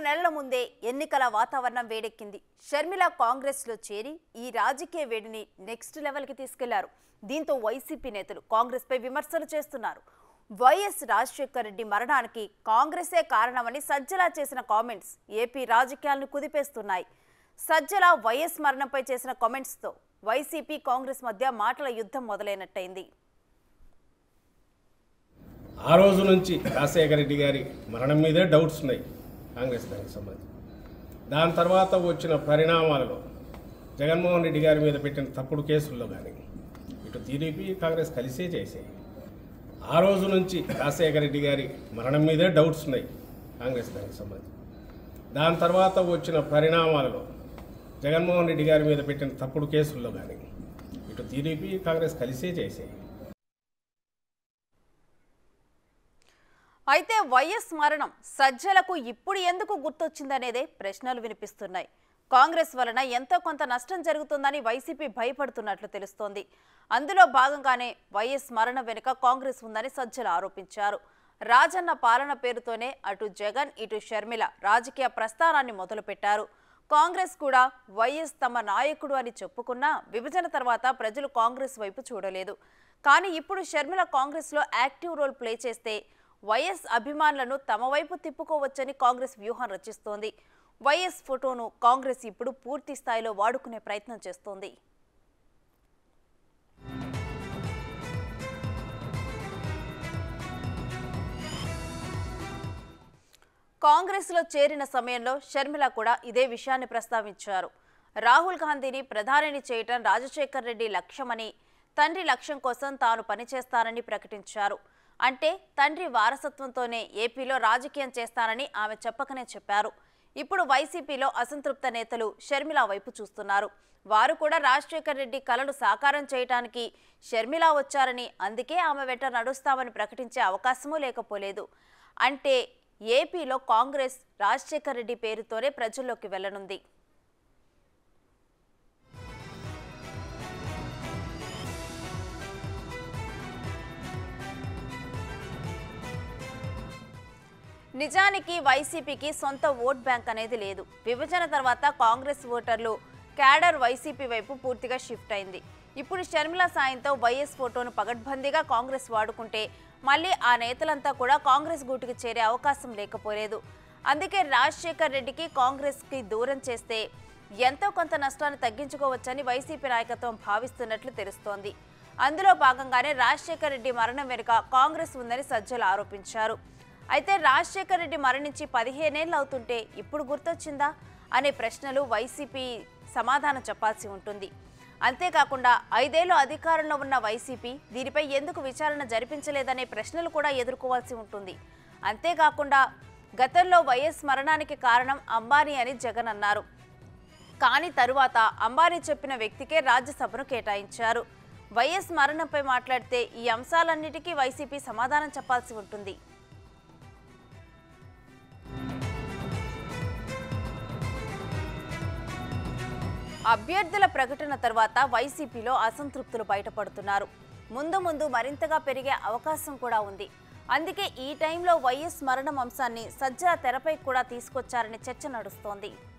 నెలల ముందే ఎన్నికల వాతావరణం వేడెక్కింది షర్మిల కాంగ్రెస్లో చేరి ఈ రాజకీయ వేడిని నెక్స్ట్ లెవెల్కి తీసుకెళ్లారు దీంతో వైసీపీ నేతలు కాంగ్రెస్పై విమర్శలు చేస్తున్నారు వైఎస్ రాజశేఖర్ రెడ్డి మరణానికి కాంగ్రెసే కారణమని సజ్జల చేసిన కామెంట్స్ ఏపీ రాజకీయాలను కుదిపేస్తున్నాయి సజ్జల వైఎస్ మరణంపై చేసిన కామెంట్స్తో వైసీపీ కాంగ్రెస్ మధ్య మాటల యుద్ధం మొదలైనట్టయింది ఆ రోజు నుంచి రాజశేఖర రెడ్డి గారి మరణం మీదే డౌట్స్ ఉన్నాయి కాంగ్రెస్ దానికి సంబంధించి దాని తర్వాత వచ్చిన పరిణామాలలో జగన్మోహన్ రెడ్డి గారి మీద పెట్టిన తప్పుడు కేసుల్లో కానీ ఇటు టీడీపీ కాంగ్రెస్ కలిసే చేసాయి ఆ రోజు నుంచి రాజశేఖర రెడ్డి గారి మరణం మీదే డౌట్స్ ఉన్నాయి కాంగ్రెస్ దానికి సంబంధించి దాని తర్వాత వచ్చిన పరిణామాలలో జగన్మోహన్ రెడ్డి గారి మీద పెట్టిన తప్పుడు కేసుల్లో కానీ ఇటు టీడీపీ కాంగ్రెస్ కలిసే చేసాయి అయితే వైఎస్ మరణం సజ్జలకు ఇప్పుడు ఎందుకు గుర్తొచ్చిందనేదే ప్రశ్నలు వినిపిస్తున్నాయి కాంగ్రెస్ వలన ఎంతో కొంత నష్టం జరుగుతుందని వైసీపీ భయపడుతున్నట్లు తెలుస్తోంది అందులో భాగంగానే వైఎస్ మరణం వెనుక కాంగ్రెస్ ఉందని సజ్జలు ఆరోపించారు రాజన్న పాలన పేరుతోనే అటు జగన్ ఇటు షర్మిల రాజకీయ ప్రస్థానాన్ని మొదలుపెట్టారు కాంగ్రెస్ కూడా వైఎస్ తమ నాయకుడు అని చెప్పుకున్నా విభజన తర్వాత ప్రజలు కాంగ్రెస్ వైపు చూడలేదు కానీ ఇప్పుడు షర్మిల కాంగ్రెస్లో యాక్టివ్ రోల్ ప్లే చేస్తే వైఎస్ అభిమానులను తమ వైపు తిప్పుకోవచ్చని కాంగ్రెస్ వ్యూహం రచిస్తోంది వైఎస్ ఫోటోను కాంగ్రెస్ ఇప్పుడు పూర్తి స్థాయిలో వాడుకునే ప్రయత్నం చేస్తోంది కాంగ్రెస్లో చేరిన సమయంలో షర్మిల కూడా ఇదే విషయాన్ని ప్రస్తావించారు రాహుల్ గాంధీని ప్రధానిని చేయటం రాజశేఖర్ రెడ్డి లక్ష్యమని తండ్రి లక్ష్యం కోసం తాను పనిచేస్తానని ప్రకటించారు అంటే తండ్రి వారసత్వంతోనే ఏపీలో రాజకీయం చేస్తానని ఆమె చెప్పకనే చెప్పారు ఇప్పుడు వైసీపీలో అసంతృప్త నేతలు షర్మిల వైపు చూస్తున్నారు వారు కూడా రాజశేఖర్ రెడ్డి కలలు సాకారం చేయటానికి షర్మిల వచ్చారని అందుకే ఆమె వెంట నడుస్తామని ప్రకటించే అవకాశమూ లేకపోలేదు అంటే ఏపీలో కాంగ్రెస్ రాజశేఖర్ రెడ్డి పేరుతోనే ప్రజల్లోకి వెళ్లనుంది నిజానికి వైసీపీకి సొంత ఓట్ బ్యాంక్ అనేది లేదు విభజన తర్వాత కాంగ్రెస్ ఓటర్లు క్యాడర్ వైసీపీ వైపు పూర్తిగా షిఫ్ట్ అయింది ఇప్పుడు షర్మిల సాయంతో వైఎస్ ఫోటోను పగడ్బందీగా కాంగ్రెస్ వాడుకుంటే మళ్ళీ ఆ నేతలంతా కూడా కాంగ్రెస్ గూటికి చేరే అవకాశం లేకపోలేదు అందుకే రాజశేఖర్ రెడ్డికి కాంగ్రెస్కి దూరం చేస్తే ఎంతో కొంత నష్టాన్ని తగ్గించుకోవచ్చని వైసీపీ నాయకత్వం భావిస్తున్నట్లు తెలుస్తోంది అందులో భాగంగానే రాజశేఖర్ రెడ్డి మరణం వెనుక కాంగ్రెస్ ఉందని సజ్జలు ఆరోపించారు అయితే రాజశేఖర్ రెడ్డి మరణించి పదిహేనేళ్ళు అవుతుంటే ఇప్పుడు గుర్తొచ్చిందా అనే ప్రశ్నలు వైసీపీ సమాధానం చెప్పాల్సి ఉంటుంది అంతేకాకుండా ఐదేళ్లు అధికారంలో ఉన్న వైసీపీ దీనిపై ఎందుకు విచారణ జరిపించలేదనే ప్రశ్నలు కూడా ఎదుర్కోవాల్సి ఉంటుంది అంతేకాకుండా గతంలో వైఎస్ మరణానికి కారణం అంబానీ అని జగన్ అన్నారు కానీ తరువాత అంబానీ చెప్పిన వ్యక్తికే రాజ్యసభను కేటాయించారు వైఎస్ మరణంపై మాట్లాడితే ఈ అంశాలన్నిటికీ వైసీపీ సమాధానం చెప్పాల్సి ఉంటుంది అభ్యర్థుల ప్రకటన తర్వాత వైసీపీలో అసంతృప్తులు బయటపడుతున్నారు ముందు ముందు మరింతగా పెరిగే అవకాశం కూడా ఉంది అందుకే ఈ టైంలో వైఎస్ మరణం అంశాన్ని సజ్జల తెరపై కూడా తీసుకొచ్చారని చర్చ నడుస్తోంది